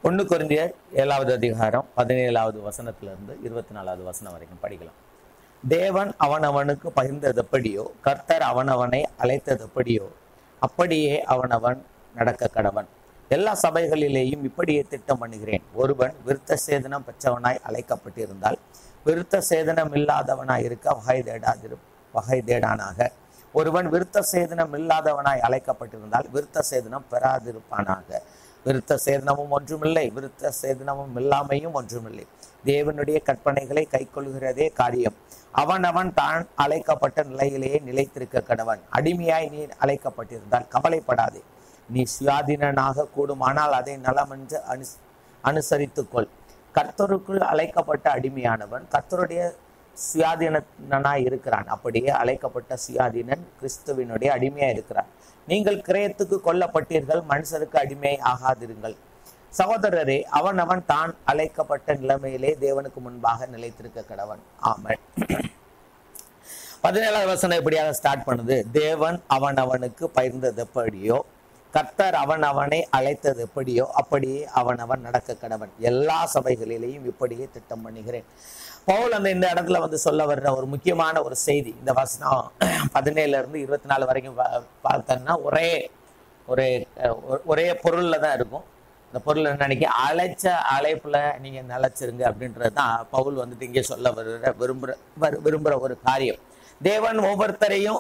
ஒன்று குருந்தியர் ஏழாவது அதிகாரம் பதினேழாவது வசனத்திலிருந்து இருபத்தி நாலாவது வசனம் வரைக்கும் படிக்கலாம் தேவன் அவனவனுக்கு பகிர்ந்தது எப்படியோ கர்த்தர் அவனவனை அழைத்தது எப்படியோ அப்படியே அவனவன் நடக்க கடவன் எல்லா சபைகளிலேயும் இப்படியே திட்டம் பண்ணுகிறேன் ஒருவன் விருத்த சேதனம் பெற்றவனாய் அழைக்கப்பட்டிருந்தால் விருத்த சேதனம் இல்லாதவனாய் இருக்க வகை தேடாதிரு வகை தேடானாக ஒருவன் விருத்த சேதனம் இல்லாதவனாய் அழைக்கப்பட்டிருந்தால் விருத்த சேதனம் பெறாதிருப்பானாக விருத்த சேதனமும் ஒன்றுமில்லை விருத்த சேதனமும் இல்லாமையும் ஒன்றுமில்லை தேவனுடைய கற்பனைகளை கைக்கொள்கிறதே காரியம் அவன் அவன் தான் அழைக்கப்பட்ட நிலையிலேயே நிலைத்திருக்க கடவன் அடிமையாய் நீ அழைக்கப்பட்டிருந்தால் கவலைப்படாதே நீ சுயாதீனனாக கூடுமானால் அதை நலமென்று அனு அனுசரித்துக்கொள் கர்த்தருக்குள் அழைக்கப்பட்ட அடிமையானவன் கர்த்தருடைய சுயாதீனனாய் இருக்கிறான் அப்படியே அழைக்கப்பட்ட சுயாதீனன் கிறிஸ்துவினுடைய அடிமையா இருக்கிறான் நீங்கள் கிரயத்துக்கு கொல்லப்பட்டீர்கள் மனுஷருக்கு அடிமை ஆகாதிருங்கள் சகோதரரே அவன் அவன் தான் அழைக்கப்பட்ட நிலைமையிலே தேவனுக்கு முன்பாக நிலைத்திருக்க கடவன் ஆமன் பதினேழாவது வசனம் எப்படியாக ஸ்டார்ட் பண்ணுது தேவன் அவன் அவனுக்கு பகிர்ந்தது எப்படியோ கர்த்தர் அவன் அவனை அழைத்தது எப்படியோ அப்படியே அவன் அவன் நடக்க கடவன் எல்லா சபைகளிலேயும் இப்படியே திட்டம் பண்ணுகிறேன் பவுல் அந்த இந்த இடத்துல வந்து சொல்ல வர்ற ஒரு முக்கியமான ஒரு செய்தி இந்த வசனம் பதினேழுல இருந்து இருபத்தி நாலு வரைக்கும் பா- பார்த்தோம்னா ஒரே ஒரு அஹ், ஒ- ஒரே பொருள்ல தான் இருக்கும் இந்த பொருள் என்ன நினைக்க அழைச்ச அழைப்புல நீங்க நிலைச்சிருங்க அப்படின்றது தான் பவுல் வந்துட்டு இங்கே சொல்ல வருகிற விரும்புற வரு- விரும்புற ஒரு காரியம் தேவன் ஒவ்வொருத்தரையும்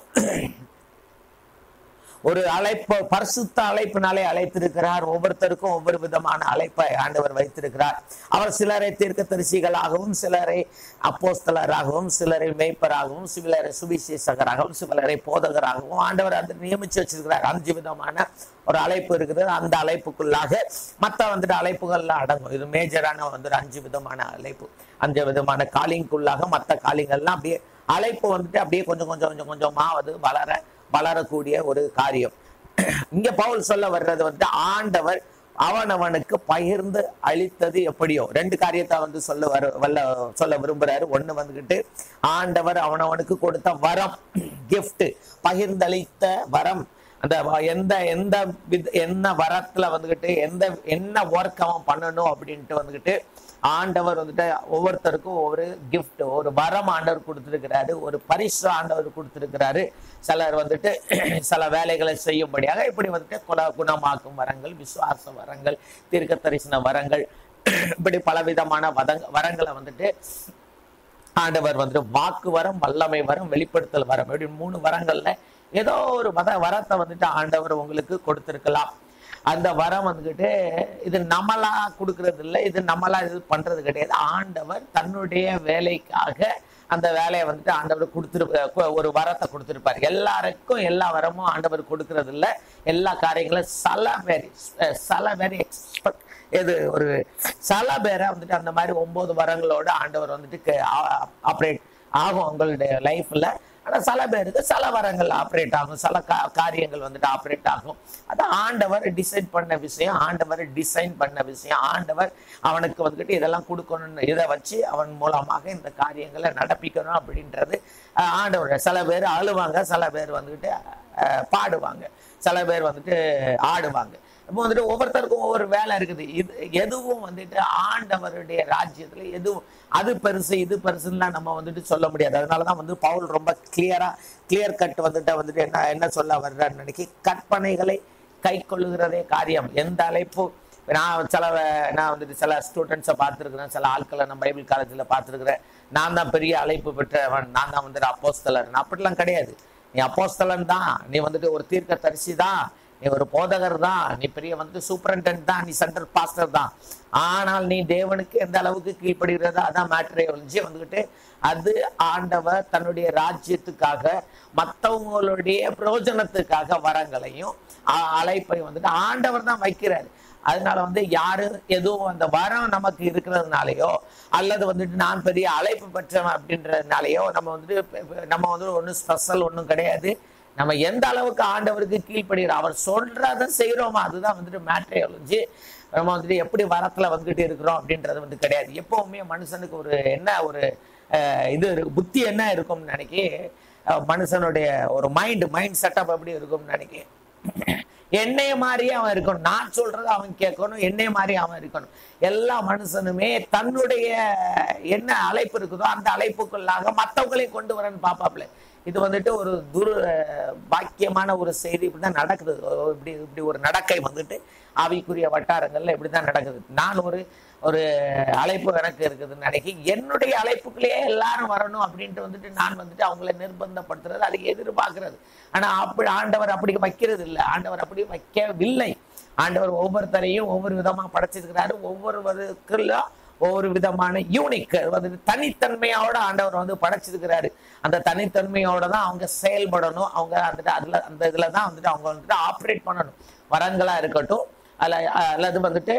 ஒரு அழைப்பு பரிசுத்த அழைப்பினாலே அழைத்திருக்கிறார் ஒவ்வொருத்தருக்கும் ஒவ்வொரு விதமான அழைப்பை ஆண்டவர் வைத்திருக்கிறார் அவர் சிலரை தீர்க்கதரிசிகளாகவும் சிலரை அப்போஸ்தலராகவும் சிலரை மேய்ப்பராகவும் சிலரை சுவிசேஷகராகவும் சிலரை போதகராகவும் ஆண்டவர் அதை நியமிச்சு வச்சிருக்கிறார் அஞ்சு விதமான ஒரு அழைப்பு இருக்குது அந்த அழைப்புக்குள்ளாக மற்ற வந்துட்டு அழைப்புகள்ல அடங்கும் இது மேஜரான வந்துட்டு அஞ்சு விதமான அழைப்பு அஞ்சு விதமான காலிங்குள்ளாக மற்ற காலிங்கெல்லாம் அப்படியே அழைப்பு வந்துட்டு அப்படியே கொஞ்சம் கொஞ்சம் கொஞ்சம் கொஞ்சமா அது வளர வளரக்கூடிய ஒரு காரியம் இங்க பவுல் சொல்ல வர்றது வந்து ஆண்டவர் அவனவனுக்கு பகிர்ந்து அளித்தது எப்படியோ ரெண்டு காரியத்தை வந்து சொல்ல வர வல்ல சொல்ல விரும்புறாரு ஒண்ணு வந்துகிட்டு ஆண்டவர் அவனவனுக்கு கொடுத்த வரம் gift பகிர்ந்தளித்த வரம் அந்த வ- எந்த எந்த வித என்ன வரத்துல வந்துகிட்டு எந்த என்ன ஒர்க் அவன் பண்ணணும் அப்படின்ட்டு வந்துகிட்டு ஆண்டவர் வந்துட்டு ஒவ்வொருத்தருக்கும் ஒரு gift ஒரு வரம் ஆண்டவர் கொடுத்திருக்கிறாரு ஒரு பரிசு ஆண்டவர் கொடுத்திருக்கிறாரு சிலர் வந்துட்டு சில வேலைகளை செய்யும்படியாக இப்படி வந்துட்டு குல குணமாக்கும் வரங்கள் விசுவாச வரங்கள் தீர்க்க தரிசன வரங்கள் இப்படி பலவிதமான வதங்க வரங்களை வந்துட்டு ஆண்டவர் வந்துட்டு வாக்கு வரம் வல்லமை வரம் வெளிப்படுத்தல் வரம் இப்படி மூணு வரங்கள்ல ஏதோ ஒரு வர வரத்தை வந்துட்டு ஆண்டவர் உங்களுக்கு கொடுத்திருக்கலாம் அந்த வரம் வந்துக்கிட்டு இது நம்மளா கொடுக்கறது இல்லை இது நம்மளா இது பண்றது கிடையாது ஆண்டவர் தன்னுடைய வேலைக்காக அந்த வேலையை வந்துட்டு ஆண்டவர் கொடுத்துரு ஒரு வரத்தை கொடுத்திருப்பார் எல்லாருக்கும் எல்லா வரமும் ஆண்டவர் கொடுக்கறது இல்லை எல்லா காரியங்களும் சில பேர் சில பேர் எக்ஸ்பெக்ட் இது ஒரு சில பேரை வந்துட்டு அந்த மாதிரி ஒன்பது வரங்களோட ஆண்டவர் வந்துட்டு ஆப்ரேட் ஆகும் உங்களுடைய லைஃப்ல ஆனா சில பேருக்கு சில வரங்கள் ஆப்ரேட் ஆகும் சில கா- காரியங்கள் வந்துட்டு ஆப்ரேட் ஆகும் அது ஆண்டவர் டிசைட் பண்ண விஷயம் ஆண்டவர் டிசைன் பண்ண விஷயம் ஆண்டவர் அவனுக்கு வந்துட்டு இதெல்லாம் கொடுக்கணும்னு இதை வச்சு அவன் மூலமாக இந்த காரியங்களை நடப்பிக்கணும் அப்படின்றது அஹ், ஆண்டவர் சில பேர் அழுவாங்க சில பேர் வந்துட்டு அஹ், பாடுவாங்க சில பேர் வந்துட்டு ஆடுவாங்க இப்போ வந்துட்டு ஒவ்வொருத்தருக்கும் ஒவ்வொரு வேலை இருக்குது இது எதுவும் வந்துட்டு ஆண்டவருடைய ராஜ்யத்துல எதுவும் அது பெருசு இது பெருசுலாம் நம்ம வந்துட்டு சொல்ல முடியாது அதனாலதான் வந்து பவுல் ரொம்ப கிளியரா கிளியர் கட் வந்துட்டு வந்துட்டு என்ன என்ன சொல்ல வர்றான்னு நினைக்கி கற்பனைகளை கை கொள்ளுகிறதே காரியம் எந்த அழைப்பு நான் சில நான் வந்துட்டு சில ஸ்டூடெண்ட்ஸை பார்த்துருக்கிறேன் சில ஆட்களை நான் பைபிள் காலேஜில் பார்த்துருக்கிறேன் நான் தான் பெரிய அழைப்பு பெற்றவன் நான் தான் வந்துட்டு அப்போஸ்தலர் அப்படிலாம் கிடையாது நீ அப்போஸ்தலன் தான் நீ வந்துட்டு ஒரு தீர்க்க தரிசி தான் நீ ஒரு போதகர் தான் நீ பெரிய வந்து சூப்பரண்டன்ட் தான் நீ சென்ட்ரல் பாஸ்டர் தான் ஆனால் நீ தேவனுக்கு எந்த அளவுக்கு கீழ்ப்படுகிறதோ அதான் மேட்டரே ஒழிஞ்சு வந்துகிட்டு அது ஆண்டவர் தன்னுடைய ராஜ்யத்துக்காக மற்றவங்களுடைய பிரயோஜனத்துக்காக வரங்களையும் அ- அழைப்பையும் வந்துட்டு ஆண்டவர் தான் வைக்கிறாரு அதனால வந்து யாரும் எதுவும் அந்த வரம் நமக்கு இருக்கிறதுனாலயோ அல்லது வந்துட்டு நான் பெரிய அழைப்பு பெற்றவன் அப்படின்றதுனாலயோ நம்ம வந்துட்டு பெ- பெ- நம்ம வந்து ஒன்றும் ஸ்பெஷல் ஒன்றும் கிடையாது நம்ம எந்த அளவுக்கு ஆண்டவருக்கு கீழ்ப்படுகிறோம் அவர் சொல்றதை செய்யறோமா அதுதான் வந்துட்டு மேட்ரே ஒழிஞ்சு நம்ம வந்துட்டு எப்படி வரத்துல வந்துகிட்டு இருக்கிறோம் அப்படின்றது வந்து கிடையாது எப்பவுமே மனுஷனுக்கு ஒரு என்ன ஒரு அஹ், இது இருக்கு- புத்தி என்ன இருக்கும்னு நினைக்கி அஹ், மனுஷனுடைய ஒரு மைண்ட் மைண்ட் செட்டப் எப்படி இருக்கும்னு நினைக்கி என்னைய மாதிரியே அவன் இருக்கணும் நான் சொல்றதை அவன் கேட்கணும் என்னைய மாதிரி அவன் இருக்கணும் எல்லா மனுஷனுமே தன்னுடைய என்ன அழைப்பு இருக்குதோ அந்த அழைப்புக்குள்ளாக மற்றவங்களையும் கொண்டு வரன்னு பாப்பாப்ல இது வந்துட்டு ஒரு துரு பாக்கியமான ஒரு செய்தி இப்படிதான் நடக்குது இப்படி இப்படி ஒரு நடக்கை வந்துட்டு ஆவிக்குரிய வட்டாரங்கள்ல இப்படிதான் நடக்குது நான் ஒரு ஒரு அழைப்பு எனக்கு இருக்குதுன்னு நினைக்கி என்னுடைய அழைப்புக்குள்ளேயே எல்லாரும் வரணும் அப்படின்ட்டு வந்துட்டு நான் வந்துட்டு அவங்கள நிர்பந்தப்படுத்துறது அதை எதிர்பார்க்கறது ஆனா அப்படி ஆண்டவர் அப்படி வைக்கிறது இல்லை ஆண்டவர் அப்படி வைக்கவில்லை ஆண்டவர் ஒவ்வொருத்தரையும் ஒவ்வொரு விதமா படைச்சிருக்கிறாரு ஒவ்வொருவருக்குள்ள ஒவ்வொரு விதமான யூனிக் வந்துட்டு தனித்தன்மையோட ஆண்டவர் வந்து படைச்சிருக்கிறாரு அந்த தனித்தன்மையோட தான் அவங்க செயல்படணும் அவங்க வந்துட்டு அதுல அந்த இதுல தான் வந்துட்டு அவங்க வந்துட்டு ஆப்ரேட் பண்ணணும் வரங்களா இருக்கட்டும் அல்ல அல்லது வந்துட்டு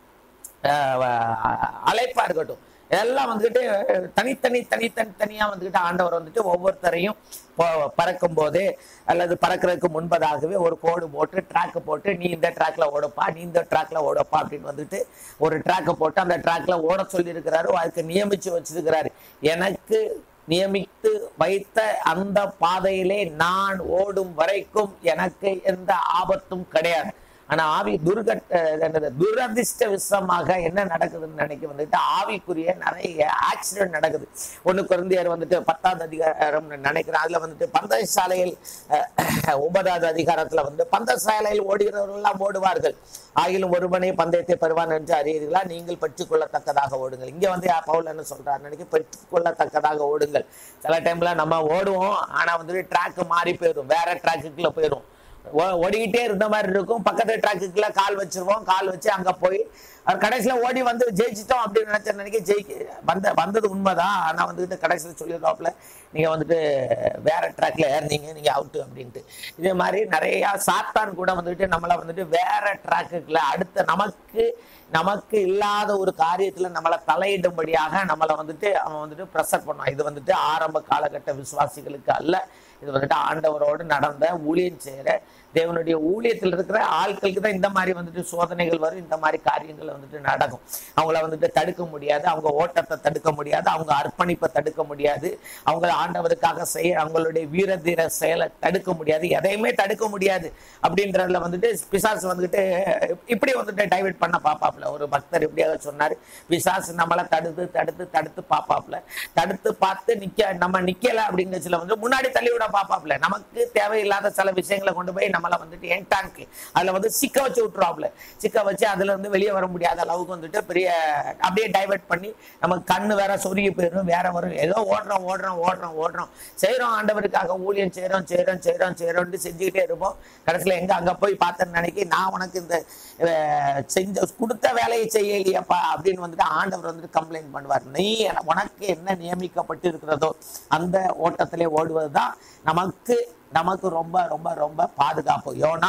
அஹ், அழைப்பா இருக்கட்டும் எல்லாம் வந்துட்டு தனித்தனி தனித்தனி தனியா வந்துட்டு ஆண்டவர் வந்துட்டு ஒவ்வொருத்தரையும் போ- பறக்கும் போது அல்லது பறக்கிறதுக்கு முன்பதாகவே ஒரு கோடு போட்டு ட்ராக் போட்டு நீ இந்த ட்ராக்ல ஓடப்பா நீ இந்த ட்ராக்ல ஓடப்பா அப்படின்னு வந்துட்டு ஒரு ட்ராக்கை போட்டு அந்த ட்ராக்ல ஓட சொல்லி இருக்கிறாரு அதுக்கு நியமிச்சு வச்சிருக்கிறாரு எனக்கு நியமித்து வைத்த அந்த பாதையிலே நான் ஓடும் வரைக்கும் எனக்கு எந்த ஆபத்தும் கிடையாது ஆனா ஆவி துர்கட் அஹ் என்னது துரதிர்ஷ்டவசமாக என்ன நடக்குதுன்னு நினைக்க வந்துட்டு ஆவிக்குரிய நிறைய ஆக்சிடென்ட் நடக்குது ஒண்ணு குழந்தையர் வந்துட்டு பத்தாவது அதிகாரம் நினைக்கிறேன் அதுல வந்துட்டு பந்தயசாலையில் அஹ், ஒன்பதாவது அதிகாரத்துல வந்து பந்தயசாலையில் ஓடுகிறவர்கள் எல்லாம் ஓடுவார்கள் ஆகிலும் ஒருவனே பந்தயத்தை பெறுவான் என்று அறியீர்களா நீங்கள் பெற்றுக்கொள்ளத்தக்கதாக ஓடுங்கள் இங்க வந்து யா- பவுல் என்ன சொல்றாரு நினைக்க பெற்றுக்கொள்ளத்தக்கதாக ஓடுங்கள் சில டைம்ல நம்ம ஓடுவோம் ஆனா வந்துட்டு ட்ராக் மாறி போயிடும் வேற ட்ராக்குக்குள்ள போயிடும் ஓ- ஓடிக்கிட்டே இருந்த மாதிரி இருக்கும் பக்கத்து ட்ராக்குக்குள்ள கால் வச்சிருவோம் கால் வச்சு அங்க போய் அவர் கடைசியில ஓடி வந்து ஜெயிச்சிட்டோம் அப்படின்னு நினைச்ச நினைக்க ஜெயிக்க வந்த வந்தது உண்மைதான் ஆனா வந்துட்டு கடைசியில சொல்லிடுவாப்புல நீங்க வந்துட்டு வேற ட்ராக்ல ஏறினீங்க நீங்க அவுட்டு அப்படின்ட்டு இதே மாதிரி நிறைய சாத்தான் கூட வந்துட்டு நம்மளை வந்துட்டு வேற ட்ராக்குக்குள்ள அடுத்த நமக்கு நமக்கு இல்லாத ஒரு காரியத்துல நம்மளை தலையிடும்படியாக நம்மளை வந்துட்டு அவன் வந்துட்டு ப்ரெஷர் பண்ணுவான் இது வந்துட்டு ஆரம்ப காலகட்ட விசுவாசிகளுக்கு அல்ல இது வந்துட்டு ஆண்டவரோடு நடந்த ஊழியம் செய்யற தேவனுடைய ஊழியத்தில் இருக்கிற ஆட்களுக்கு தான் இந்த மாதிரி வந்துட்டு சோதனைகள் வரும் இந்த மாதிரி காரியங்கள் வந்துட்டு நடக்கும் அவங்கள வந்துட்டு தடுக்க முடியாது அவங்க ஓட்டத்தை தடுக்க முடியாது அவங்க அர்ப்பணிப்பை தடுக்க முடியாது அவங்க ஆண்டவருக்காக செய்ய அவங்களுடைய வீர தீர செயலை தடுக்க முடியாது எதையுமே தடுக்க முடியாது அப்படின்றதுல வந்துட்டு பிசாசு வந்துட்டு இப்படி வந்துட்டு டைவர்ட் பண்ண பாப்பாப்ல ஒரு பக்தர் இப்படியாக சொன்னாரு பிசாசு நம்மளை தடுத்து தடுத்து தடுத்து பாப்பாப்ல தடுத்து பார்த்து நிக்க நம்ம நிக்கல அப்படிங்கிறதுல வந்து முன்னாடி தள்ளி விட பாப்பாப்ல நமக்கு தேவையில்லாத சில விஷயங்களை கொண்டு போய் நம்மளை வந்துட்டு என்டான்க்கு அதுல வந்து சிக்க வச்சு விட்டுருவாப்ல சிக்க வச்சு அதுல இருந்து வெளியே வர முடியாத அளவுக்கு வந்துட்டு பெரிய அப்படியே டைவர்ட் பண்ணி நமக்கு கண்ணு வேற சொருகி போயிடும் வேற வரும் ஏதோ ஓடுறோம் ஓடுறோம் ஓடுறோம் ஓடுறோம் செய்றோம் ஆண்டவருக்காக ஊழியம் செய்றோம் செய்றோம் செய்றோம் செய்றோம்னு செஞ்சுக்கிட்டே இருப்போம் கடைசியில எங்க அங்க போய் பார்த்தேன்னு நினைக்கி நான் உனக்கு இந்த அஹ், செஞ்ச கொடுத்த வேலையை செய்யலையப்பா அப்படின்னு வந்துட்டு ஆண்டவர் வந்துட்டு கம்ப்ளைண்ட் பண்ணுவார் நீ என- உனக்கு என்ன நியமிக்கப்பட்டு இருக்கிறதோ அந்த ஓட்டத்திலே ஓடுவதுதான் நமக்கு நமக்கு ரொம்ப ரொம்ப ரொம்ப பாதுகாப்பு யோனா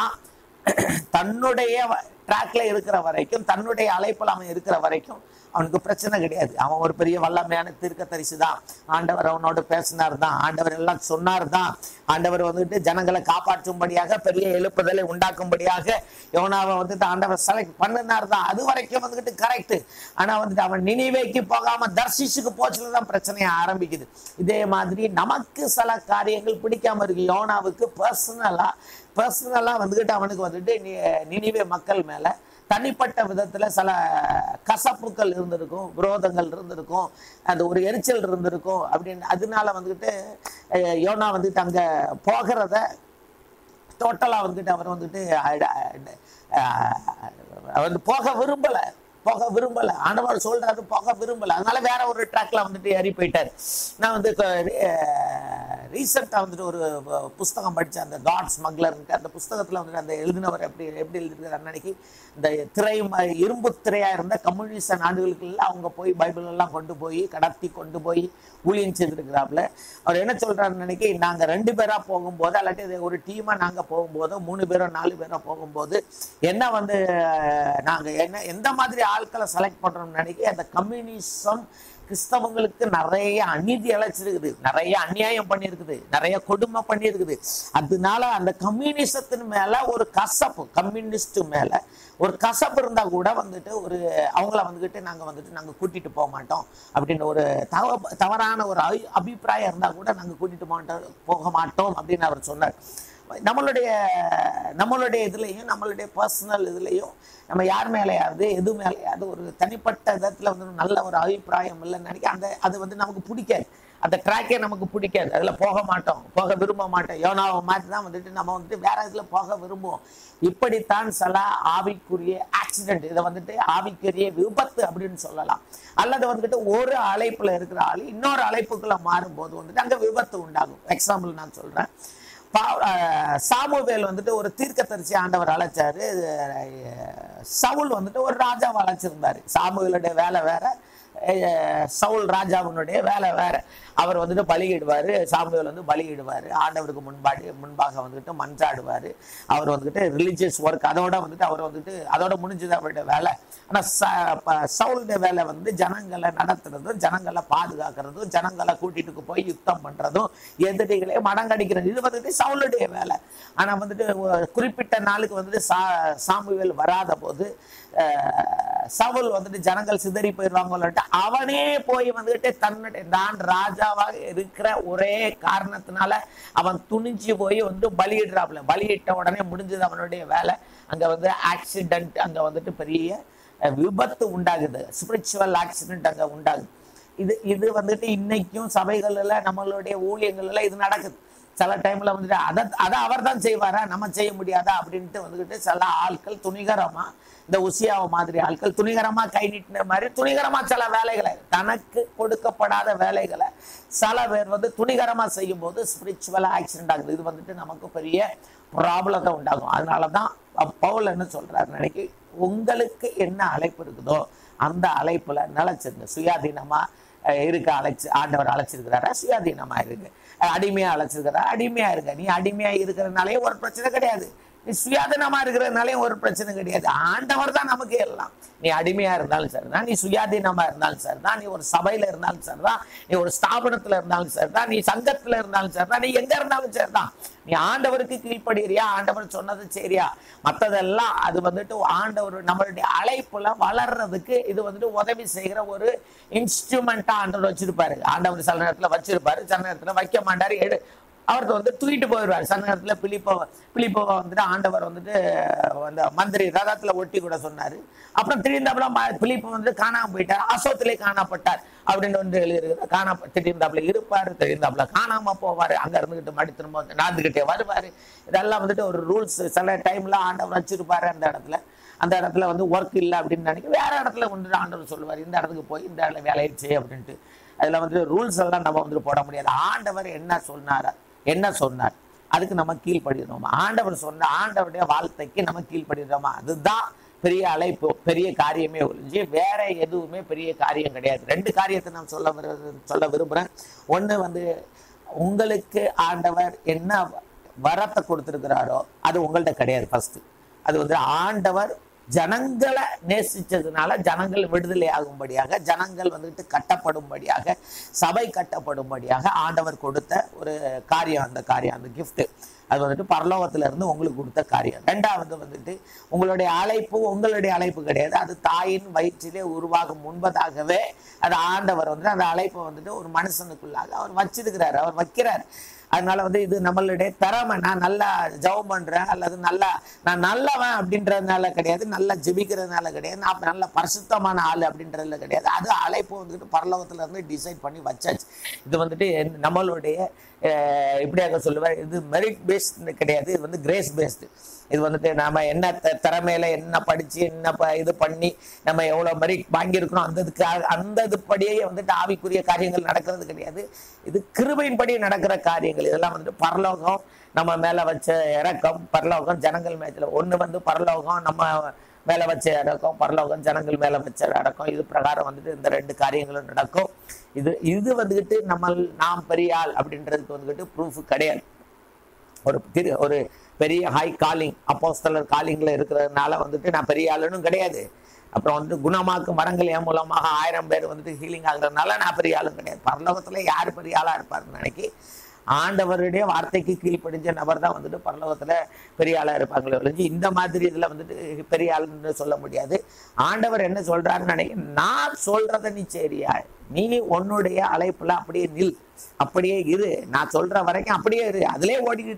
தன்னுடைய ட்ராக்ல இருக்கிற வரைக்கும் தன்னுடைய அழைப்பில் அவன் இருக்கிற வரைக்கும் அவனுக்கு பிரச்சனை கிடையாது அவன் ஒரு பெரிய வல்லமையான தீர்க்க தரிசி தான் ஆண்டவர் அவனோட பேசினார் தான் ஆண்டவர் எல்லாம் சொன்னார் தான் ஆண்டவர் வந்துட்டு ஜனங்களை காப்பாற்றும்படியாக பெரிய எழுப்புதலை உண்டாக்கும்படியாக யோனாவை வந்துட்டு ஆண்டவர் செலக்ட் பண்ணினார் தான் அது வரைக்கும் வந்துட்டு கரெக்ட் ஆனா வந்துட்டு அவன் நினைவேக்கு போகாம தர்ஷிஷுக்கு போச்சுல தான் பிரச்சனையை ஆரம்பிக்குது இதே மாதிரி நமக்கு சில காரியங்கள் பிடிக்காம இருக்கு யோனாவுக்கு பர்சனலா பர்சனலா வந்துட்டு அவனுக்கு வந்துட்டு நி- நினிவே மக்கள் மேல தனிப்பட்ட விதத்துல சில கசப்புகள் இருந்திருக்கும் விரோதங்கள் இருந்திருக்கும் அந்த ஒரு எரிச்சல் இருந்திருக்கும் அப்படின்னு அதனால வந்துட்டு அஹ், யோனா வந்துட்டு அங்க போகிறத டோட்டலா வந்துட்டு அவர் வந்துட்டு அஹ், அஹ், அவர் வந்து போக விரும்பல போக விரும்பல ஆண்டவர் சொல்றாரு போக விரும்பல அதனால வேற ஒரு ட்ராக்ல வந்துட்டு ஏறி போயிட்டாரு நான் வந்து ரீசெண்டா வந்துட்டு ஒரு ப- புஸ்தகம் படிச்சேன் அந்த காட் ஸ்மக்லர்ன்ட்டு அந்த புஸ்தகத்துல வந்துட்டு அந்த எழுதினவர் எப்படி எப்படி எழுதிருக்காரு அன்னைக்கு இந்த திரை ம- இரும்பு திரையா இருந்த கம்யூனிஸ்ட் நாடுகளுக்குள்ள அவங்க போய் பைபிள் எல்லாம் கொண்டு போய் கடத்தி கொண்டு போய் ஊழியம் செய்திருக்கிறாப்புல அவர் என்ன சொல்றாருன்னு நினைக்கி நாங்க ரெண்டு பேரா போகும்போது அல்லாட்டி இது ஒரு டீமா நாங்க போகும்போது மூணு பேரோ நாலு பேரோ போகும்போது என்ன வந்து அஹ், நாங்க என்ன எந்த மாதிரி ஆட்களை செலக்ட் பண்றோம்னு நினைக்கி அந்த கம்யூனிசம் கிறிஸ்தவங்களுக்கு நிறைய அநீதி இழைச்சிருக்குது நிறைய அநியாயம் பண்ணியிருக்குது நிறைய கொடுமை பண்ணியிருக்குது அதனால அந்த கம்யூனிசத்தின் மேல ஒரு கசப்பு கம்யூனிஸ்ட் மேல ஒரு கசப்பு இருந்தா கூட வந்துட்டு ஒரு அவங்கள வந்துகிட்டு நாங்க வந்துட்டு நாங்க கூட்டிட்டு போக மாட்டோம் அப்படின்னு ஒரு தவ தவறான ஒரு அபி- அபிப்பிராயம் இருந்தா கூட நாங்க கூட்டிட்டு மாட்டோம் போக மாட்டோம் அப்படின்னு அவர் சொன்னார் நம்மளுடைய நம்மளுடைய இதுலேயும் நம்மளுடைய பர்சனல் இதுலேயும் நம்ம யார் மேலேயாவது எது மேலேயாவது ஒரு தனிப்பட்ட விதத்தில் வந்து நல்ல ஒரு அபிப்பிராயம் இல்லைன்னு நினைக்க அந்த அது வந்து நமக்கு பிடிக்காது அந்த ட்ராக்கே நமக்கு பிடிக்காது அதில் போக மாட்டோம் போக விரும்ப மாட்டோம் யோனாவை மாதிரி தான் வந்துட்டு நம்ம வந்துட்டு வேற இதில் போக விரும்புவோம் இப்படித்தான் சில ஆவிக்குரிய ஆக்சிடென்ட் இதை வந்துட்டு ஆவிக்குரிய விபத்து அப்படின்னு சொல்லலாம் அல்லது வந்துட்டு ஒரு அழைப்புல இருக்கிற ஆள் இன்னொரு அழைப்புக்குள்ள மாறும்போது வந்துட்டு அங்கே விபத்து உண்டாகும் எக்ஸாம்பிள் நான் சொல்றேன் பா- அஹ் சாமுவேல் வந்துட்டு ஒரு தீர்க்கதரிசி ஆண்டவர் அழைச்சாரு அஹ் சவுல் வந்துட்டு ஒரு ராஜாவை அழைச்சிருந்தாரு சாமுவேலுடைய வேலை வேற அஹ் சவுல் ராஜாவினுடைய வேலை வேற அவர் வந்துட்டு பலியிடுவாரு சாமுவேல் வந்து பலியிடுவாரு ஆண்டவருக்கு முன்பாடி முன்பாக வந்துட்டு மன்றாடுவாரு அவர் வந்துட்டு ரிலீஜியஸ் ஒர்க் அதோட வந்துட்டு அவர் வந்துட்டு அதோட முடிஞ்சது அவருடைய வேலை ஆனா ச- ப- சவுலுடைய வேலை வந்து ஜனங்களை நடத்துறதும் ஜனங்களை பாதுகாக்கிறதும் ஜனங்களை கூட்டிட்டு போய் யுத்தம் பண்றதும் எதிரிகளை மடங்கடிக்கிறது இது வந்துட்டு சவுலுடைய வேலை ஆனா வந்துட்டு ஒரு குறிப்பிட்ட நாளுக்கு வந்துட்டு சா சாமுவேல் வராத போது அஹ், சவுல் வந்துட்டு ஜனங்கள் சிதறி போயிடுவாங்கள்ட்டு அவனே போய் வந்துட்டு தன்னுடைய நான் ராஜாவாக இருக்கிற ஒரே காரணத்தினால அவன் துணிஞ்சு போய் வந்து பலியிடுறாப்புல பலியிட்ட உடனே முடிஞ்சது அவனுடைய வேலை அங்க வந்து ஆக்சிடென்ட் அங்க வந்துட்டு பெரிய அஹ், விபத்து உண்டாகுது ஸ்பிரிச்சுவல் ஆக்சிடென்ட் அங்க உண்டாகுது இது இது வந்துட்டு இன்னைக்கும் சபைகள்ல நம்மளுடைய ஊழியங்கள்ல இது நடக்குது சில டைம்ல வந்துட்டு அதை அதை அவர் தான் செய்வாரா நம்ம செய்ய முடியாதா அப்படின்ட்டு வந்துக்கிட்டு சில ஆட்கள் துணிகரமா இந்த உசியாவை மாதிரி ஆட்கள் துணிகரமா கை நீட்டின மாதிரி துணிகரமா சில வேலைகளை தனக்கு கொடுக்கப்படாத வேலைகளை சில பேர் வந்து துணிகரமா செய்யும் போது ஸ்பிரிச்சுவலா ஆக்சிடென்ட் ஆகுது இது வந்துட்டு நமக்கு பெரிய ப்ராப்ளத்தை உண்டாகும் அதனாலதான் பவுல் என்ன சொல்றாரு நினைக்கி உங்களுக்கு என்ன அழைப்பு இருக்குதோ அந்த அழைப்புல நிலைச்சிருங்க சுயாதீனமா அஹ், இருக்க அழைச்சு ஆண்டவர் அழைச்சிருக்கிறாரா சுயாதீனமா இருக்கு அஹ், அடிமையா அழைச்சிருக்கிறா அடிமையா இருக்க நீ அடிமையா இருக்கிறதுனாலே ஒரு பிரச்சனை கிடையாது நீ சுயாதீனமா இருக்கிறதுனாலே ஒரு பிரச்சனை கிடையாது ஆண்டவர் தான் நமக்கு எல்லாம் நீ அடிமையா இருந்தாலும் சரிதான் நீ சுயாதீனமா இருந்தாலும் சரிதான் நீ ஒரு சபையில இருந்தாலும் சரிதான் நீ ஒரு ஸ்தாபனத்துல இருந்தாலும் சரிதான் நீ சங்கத்துல இருந்தாலும் சரிதான் நீ எங்க இருந்தாலும் சரிதான் நீ ஆண்டவருக்கு கீழ்ப்படுகிறியா ஆண்டவர் சொன்னது சரியா மத்ததெல்லாம் அது வந்துட்டு ஆண்டவர் நம்மளுடைய அழைப்புல வளர்றதுக்கு இது வந்துட்டு உதவி செய்கிற ஒரு இன்ஸ்ட்ருமெண்டா ஆண்டவர் வச்சிருப்பாரு ஆண்டவர் சில நேரத்துல வச்சிருப்பாரு சில நேரத்துல வைக்க மாட்டாரு எடு அவர்கிட்ட வந்து தூக்கிட்டு போயிடுவார் சில நேரத்துல பிலிப்போ பிலிப்போவை வந்துட்டு ஆண்டவர் வந்துட்டு அந்த மந்திரி ரதத்துல ஒட்டி கூட சொன்னாரு அப்புறம் திடீர்ந்தாப்புல ம- பிலிப்பு வந்து காணாம போயிட்டார் அசோத்திலே காணப்பட்டார் அப்படின்னு வந்து எழுதியிருக்குது காணா திடீர்ந்தாப்புல இருப்பாரு திடீர்ந்தாப்புல காணாம போவாரு அங்க இருந்துகிட்டு மடி திரும்ப வந்து நடந்துகிட்டே வருவாரு இதெல்லாம் வந்துட்டு ஒரு ரூல்ஸ் சில டைம்ல ஆண்டவர் வச்சிருப்பாரு அந்த இடத்துல அந்த இடத்துல வந்து ஒர்க் இல்லை அப்படின்னு நினைக்க வேற இடத்துல வந்துட்டு ஆண்டவர் சொல்லுவார் இந்த இடத்துக்கு போய் இந்த இடத்துல வேலையை செய் அப்படின்ட்டு அதுல வந்து ரூல்ஸ் எல்லாம் நம்ம வந்துட்டு போட முடியாது ஆண்டவர் என்ன சொன்னார் என்ன சொன்னார் அதுக்கு நம்ம கீழ்ப்படுகிறோமா ஆண்டவர் சொன்ன ஆண்டவருடைய வார்த்தைக்கு நம்ம கீழ்ப்படுகிறோமா அதுதான் பெரிய அழைப்பு பெரிய காரியமே ஒழிஞ்சு வேற எதுவுமே பெரிய காரியம் கிடையாது ரெண்டு காரியத்தை நான் சொல்ல விரு சொல்ல விரும்புறேன் ஒண்ணு வந்து உங்களுக்கு ஆண்டவர் என்ன வரத்தை கொடுத்திருக்கிறாரோ அது உங்கள்ட்ட கிடையாது ஃபர்ஸ்ட் அது வந்து ஆண்டவர் ஜனங்களை நேசிச்சதுனால ஜனங்கள் விடுதலை ஆகும்படியாக ஜனங்கள் வந்துட்டு கட்டப்படும்படியாக சபை கட்டப்படும்படியாக ஆண்டவர் கொடுத்த ஒரு காரியம் அந்த காரியம் அந்த gift அது வந்துட்டு பரலோகத்துல இருந்து உங்களுக்கு கொடுத்த காரியம் ரெண்டாவது வந்துட்டு உங்களுடைய அழைப்பு உங்களுடைய அழைப்பு கிடையாது அது தாயின் வயிற்றிலே உருவாகும் முன்பதாகவே அது ஆண்டவர் வந்து அந்த அழைப்பை வந்துட்டு ஒரு மனுஷனுக்குள்ளாக அவர் வச்சிருக்கிறார் அவர் வைக்கிறார் அதனால வந்து இது நம்மளுடைய திறமை நான் நல்லா ஜெபம் பண்றேன் அல்லது நல்லா நான் நல்லவன் அப்படின்றதுனால கிடையாது நல்லா ஜெபிக்கிறதுனால கிடையாது நான் நல்ல பரிசுத்தமான ஆள் அப்படின்றதுல கிடையாது அது அழைப்பு வந்துட்டு பரலோகத்துல இருந்து டிசைட் பண்ணி வச்சாச்சு இது வந்துட்டு என்- நம்மளுடைய அஹ், இப்படியாக சொல்லுவார் இது மெரிட் பேஸ்டு கிடையாது இது வந்து கிரேஸ் பேஸ்டு இது வந்துட்டு நாம என்ன த- திறமையில என்ன படிச்சு என்ன ப- இது பண்ணி நம்ம எவ்வளவு மெரிட் வாங்கியிருக்கிறோம் அந்த இதுக்கு அந்த இதுபடியே வந்துட்டு ஆவிக்குரிய காரியங்கள் நடக்கிறது கிடையாது இது கிருபையின்படி நடக்கிற காரியங்கள் இதெல்லாம் வந்துட்டு பரலோகம் நம்ம மேல வச்ச இறக்கம் பரலோகம் ஜனங்கள் மேல ஒண்ணு வந்து பரலோகம் நம்ம மேல வச்ச இறக்கம் பரலோகம் ஜனங்கள் மேல வச்ச இறக்கம் இது பிரகாரம் வந்துட்டு இந்த ரெண்டு காரியங்களும் நடக்கும் இது இது வந்துகிட்டு நம்ம நாம் பெரிய ஆள் அப்படின்றதுக்கு வந்துகிட்டு ப்ரூஃப் கிடையாது ஒரு திரு ஒரு பெரிய ஹை காலிங் அப்போஸ்தலர் காலிங்ல இருக்கிறதுனால வந்துட்டு நான் பெரிய ஆளுனும் கிடையாது அப்புறம் வந்து குணமாக்கும் மரங்கள் என் மூலமாக ஆயிரம் பேர் வந்துட்டு ஹீலிங் ஆகுறதுனால நான் பெரிய ஆளும் கிடையாது பரலோகத்துல யார் பெரிய ஆளா இருப்பாருன்னு நினைக்கி ஆண்டவருடைய வார்த்தைக்கு கீழ்ப்படிஞ்ச நபர் தான் வந்துட்டு பரலோகத்துல பெரிய ஆளா இருப்பாங்களே ஒழிஞ்சு இந்த மாதிரி இதுல வந்துட்டு பெரிய ஆளுன்னு சொல்ல முடியாது ஆண்டவர் என்ன சொல்றாருன்னு நினைக்க நான் சொல்றத நீ சரியா நீ உன்னுடைய அழைப்புல அப்படியே நில் அப்படியே இரு நான் சொல்ற வரைக்கும் அப்படியே இரு அதிலே ஓடிக்கிட்டு இரு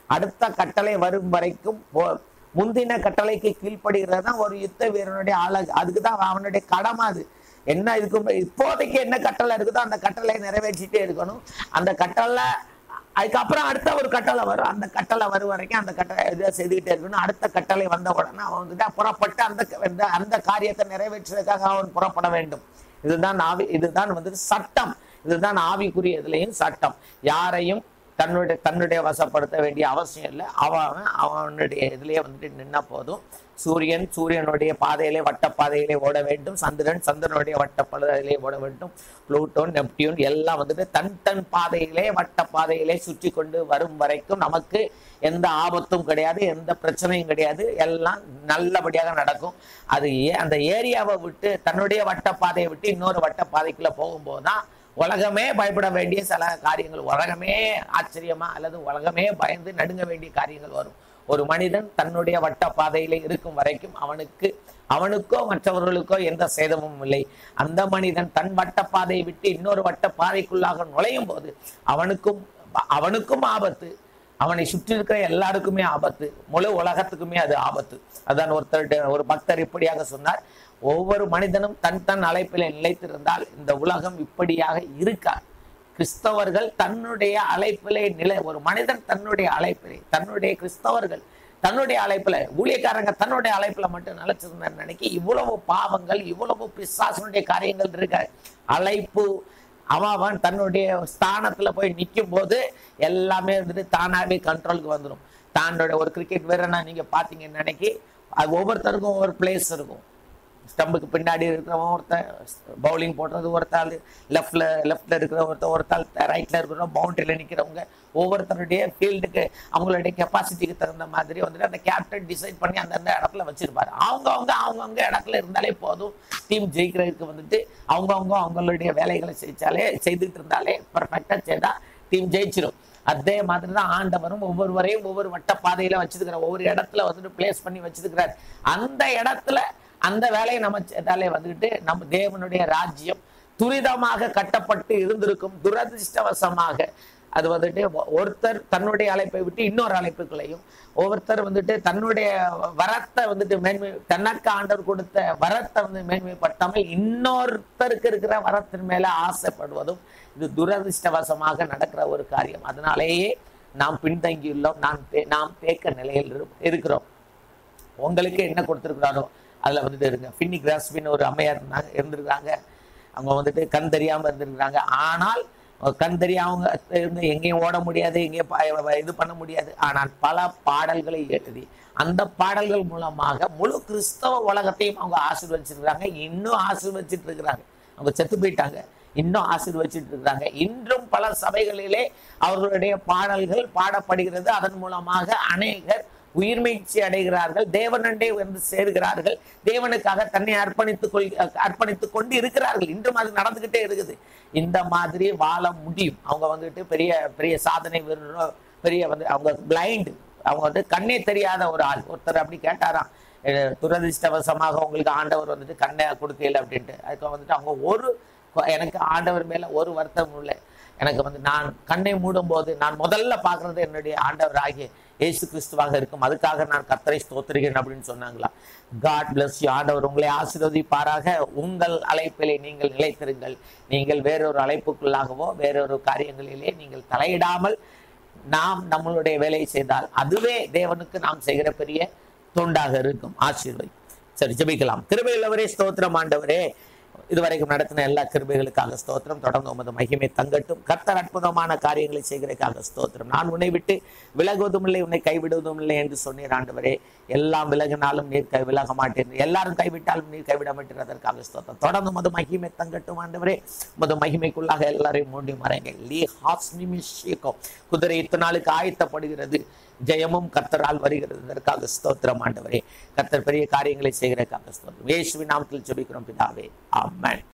அடுத்த கட்டளை வரும் வரைக்கும் போ- முந்தின கட்டளைக்கு கீழ்ப்படுகிறது தான் ஒரு யுத்த வீரனுடைய அழகு அதுக்கு தான் அவனுடைய கடமை அது என்ன இதுக்கு இப்போதைக்கு என்ன கட்டளை இருக்குதோ அந்த கட்டளையை நிறைவேற்றிட்டே இருக்கணும் அந்த கட்டளை அதுக்கப்புறம் அடுத்த ஒரு கட்டளை வரும் அந்த கட்டளை வரும் வரைக்கும் அந்த கட்டளை இதை செய்துக்கிட்டே இருக்கணும் அடுத்த கட்டளை வந்த உடனே அவன் வந்துட்டு புறப்பட்டு அந்த அந்த- அந்த காரியத்தை நிறைவேற்றுறதுக்காக அவன் புறப்பட வேண்டும் இதுதான் ஆவி இதுதான் வந்து சட்டம் இதுதான் ஆவிக்குரிய இதுலயும் சட்டம் யாரையும் தன்னுடைய தன்னுடைய வசப்படுத்த வேண்டிய அவசியம் இல்லை அவன் அவனுடைய இதுலயே வந்துட்டு நின்னா போதும் சூரியன் சூரியனுடைய பாதையிலே வட்ட பாதையிலே ஓட வேண்டும் சந்திரன் சந்திரனுடைய வட்ட பாதையிலே ஓட வேண்டும் புளூட்டோன் நெப்டியூன் எல்லாம் வந்துட்டு தன் தன் பாதையிலே வட்ட பாதையிலே சுற்றி கொண்டு வரும் வரைக்கும் நமக்கு எந்த ஆபத்தும் கிடையாது எந்த பிரச்சனையும் கிடையாது எல்லாம் நல்லபடியாக நடக்கும் அது ஏ- அந்த ஏரியாவை விட்டு தன்னுடைய வட்ட பாதையை விட்டு இன்னொரு வட்ட பாதைக்குள்ள போகும்போது தான் உலகமே பயப்பட வேண்டிய சில காரியங்கள் உலகமே ஆச்சரியமா அல்லது உலகமே பயந்து நடுங்க வேண்டிய காரியங்கள் வரும் ஒரு மனிதன் தன்னுடைய வட்ட பாதையிலே இருக்கும் வரைக்கும் அவனுக்கு அவனுக்கோ மற்றவர்களுக்கோ எந்த சேதமும் இல்லை அந்த மனிதன் தன் வட்ட பாதையை விட்டு இன்னொரு வட்ட பாதைக்குள்ளாக நுழையும் போது அவனுக்கும் அவனுக்கும் ஆபத்து அவனை சுற்றி இருக்கிற எல்லாருக்குமே ஆபத்து முழு உலகத்துக்குமே அது ஆபத்து அதான் ஒருத்தர் ஒரு பக்தர் இப்படியாக சொன்னார் ஒவ்வொரு மனிதனும் தன் தன் அழைப்பிலே நிலைத்திருந்தால் இந்த உலகம் இப்படியாக இருக்காது கிறிஸ்தவர்கள் தன்னுடைய அழைப்பிலே நிலை ஒரு மனிதன் தன்னுடைய அழைப்பிலே தன்னுடைய கிறிஸ்தவர்கள் தன்னுடைய அழைப்புல ஊழியக்காரங்க தன்னுடைய அழைப்புல மட்டும் நிலைச்சிருந்தார் நினைக்க இவ்வளவு பாவங்கள் இவ்வளவு பிசாசனுடைய காரியங்கள் இருக்க அழைப்பு அவன் அவன் தன்னுடைய ஸ்தானத்துல போய் நிற்கும் போது எல்லாமே வந்துட்டு தானாவே கண்ட்ரோலுக்கு வந்துடும் தானோட ஒரு கிரிக்கெட் வீரனா நீங்க பாத்தீங்கன்னு நினைக்கி அது ஒவ்வொருத்தருக்கும் ஒவ்வொரு பிளேஸ் இருக்கும் ஸ்டம்புக்கு பின்னாடி இருக்கிறவன் ஒருத்தன் பவுலிங் போடுறது ஒருத்தாள் லெஃப்ட்ல லெஃப்ட்ல இருக்கிற ஒருத்தர் ஒருத்தாள் ரைட்ல இருக்கிற பவுண்டரியில நிக்கிறவங்க ஒவ்வொருத்தருடைய ஃபீல்டுக்கு அவங்களுடைய கெப்பாசிட்டிக்கு தகுந்த மாதிரி வந்துட்டு அந்த கேப்டன் டிசைட் பண்ணி அந்தந்த இடத்துல வச்சிருப்பாரு அவங்கவங்க அவங்கவங்க இடத்துல இருந்தாலே போதும் டீம் ஜெயிக்கிறதுக்கு வந்துட்டு அவங்கவங்க அவங்களுடைய வேலைகளை செஞ்சாலே செய்துட்டு இருந்தாலே பர்ஃபெக்டா செய்தா டீம் ஜெயிச்சிடும் அதே மாதிரி தான் ஆண்டவரும் ஒவ்வொருவரையும் ஒவ்வொரு வட்ட பாதையில வச்சிருக்கிறார் ஒவ்வொரு இடத்துல வந்துட்டு பிளேஸ் பண்ணி வச்சிருக்கிறார் அந்த இடத்துல அந்த வேலையை நம்ம செய்தாலே வந்துட்டு நம்ம தேவனுடைய ராஜ்யம் துரிதமாக கட்டப்பட்டு இருந்திருக்கும் துரதிர்ஷ்டவசமாக அது வந்துட்டு ஒ- ஒருத்தர் தன்னுடைய அழைப்பை விட்டு இன்னொரு அழைப்புகளையும் ஒவ்வொருத்தர் வந்துட்டு தன்னுடைய வரத்தை வந்துட்டு மேன்மை தனக்கு ஆண்டவர் கொடுத்த வரத்தை வந்து மேன்மைப்படுத்தாமல் இன்னொருத்தருக்கு இருக்கிற வரத்தின் மேல ஆசைப்படுவதும் இது துரதிர்ஷ்டவசமாக நடக்கிற ஒரு காரியம் அதனாலேயே நாம் பின்தங்கியுள்ளோம் நாம் தே- நாம் தேக்க நிலையில் இரு- இருக்கிறோம் உங்களுக்கு என்ன கொடுத்துருக்குறாரோ அதுல வந்துட்டு இருங்க பின்னி கிராஸ்பின் ஒரு அம்மையார் இருந்தாங்க இருந்திருக்காங்க அவங்க வந்துட்டு கண் தெரியாம இருந்திருக்கிறாங்க ஆனால் கண் தெரியாம இருந்து எங்கேயும் ஓட முடியாது எங்கேயும் ப- இது பண்ண முடியாது ஆனால் பல பாடல்களை எழுதி அந்த பாடல்கள் மூலமாக முழு கிறிஸ்தவ உலகத்தையும் அவங்க ஆசீர்வதிச்சிருக்கிறாங்க இன்னும் ஆசீர்வதிச்சிட்டு இருக்கிறாங்க அவங்க செத்து போயிட்டாங்க இன்னும் ஆசீர்வதிச்சிட்டு இருக்கிறாங்க இன்றும் பல சபைகளிலே அவர்களுடைய பாடல்கள் பாடப்படுகிறது அதன் மூலமாக அநேகர் உயிர்மீழ்ச்சி அடைகிறார்கள் தேவனண்டே வந்து சேர்கிறார்கள் தேவனுக்காக தன்னை அர்ப்பணித்துக் கொள் அர்ப்பணித்துக் கொண்டு இருக்கிறார்கள் இன்றும் அது நடந்துகிட்டே இருக்குது இந்த மாதிரி வாழ முடியும் அவங்க வந்துட்டு பெரிய பெரிய சாதனை வீரரோ பெரிய வந்து அவங்க பிளைண்ட் அவங்க வந்து கண்ணே தெரியாத ஒரு ஆள் ஒருத்தர் அப்படி கேட்டாராம் அஹ் துரதிர்ஷ்டவசமாக உங்களுக்கு ஆண்டவர் வந்துட்டு கண்ணை கொடுக்கல அப்படின்ட்டு அதுக்கு வந்துட்டு அவங்க ஒரு எனக்கு ஆண்டவர் மேல ஒரு வருத்தம் இல்லை எனக்கு வந்து நான் கண்ணை மூடும் போது நான் முதல்ல பார்க்கறது என்னுடைய ஆண்டவர் ஆகிய இயேசு கிறிஸ்துவாக இருக்கும் அதுக்காக நான் கத்தரை ஸ்தோத்திரிக்கிறேன் அப்படின்னு சொன்னாங்களா காட் bless you ஆண்டவர் உங்களை ஆசீர்வதிப்பாராக உங்கள் அழைப்பிலே நீங்கள் நிலைத்திருங்கள் நீங்கள் வேறொரு அழைப்புக்குள்ளாகவோ வேறொரு காரியங்களிலே நீங்கள் தலையிடாமல் நாம் நம்மளுடைய வேலையை செய்தால் அதுவே தேவனுக்கு நாம் செய்கிற பெரிய தொண்டாக இருக்கும் ஆசீர்வதி சரி ஜெபிக்கலாம் கிருபையுள்ளவரே ஸ்தோத்திரம் ஆண்டவரே இதுவரைக்கும் நடத்தின எல்லா கிருபைகளுக்காக ஸ்தோத்திரம் தொடர்ந்து உமது மகிமை தங்கட்டும் கர்த்தர் அற்புதமான காரியங்களை செய்கிறதுக்காக ஸ்தோத்திரம் நான் உன்னை விட்டு விலகுவதும் இல்லை உன்னை கைவிடுவதும் இல்லை என்று சொன்னீர் ஆண்டவரே எல்லாம் விலகினாலும் நீர் கை விலக மாட்டேன் எல்லாரும் கைவிட்டாலும் நீர் கைவிட மாட்டேன் அதற்காக ஸ்தோத்திரம் தொடர்ந்து உமது மகிமை தங்கட்டும் ஆண்டவரே உமது மகிமைக்குள்ளாக எல்லாரையும் மூடி மறைங்க லீ ஹாஸ் நிமிஷிக்கோ குதிரை இத்தனை நாளுக்கு ஆயத்தப்படுகிறது ஜெயமும் கர்த்தரால் வருகிறது இதற்காக ஸ்தோத்திரம் ஆண்டவரே கர்த்தர் பெரிய காரியங்களை செய்கிறதுக்காக ஸ்தோத்திரம் இயேசுவின் நாமத்தில் ஜெபிக்கிறோம் பிதாவே ஆமென்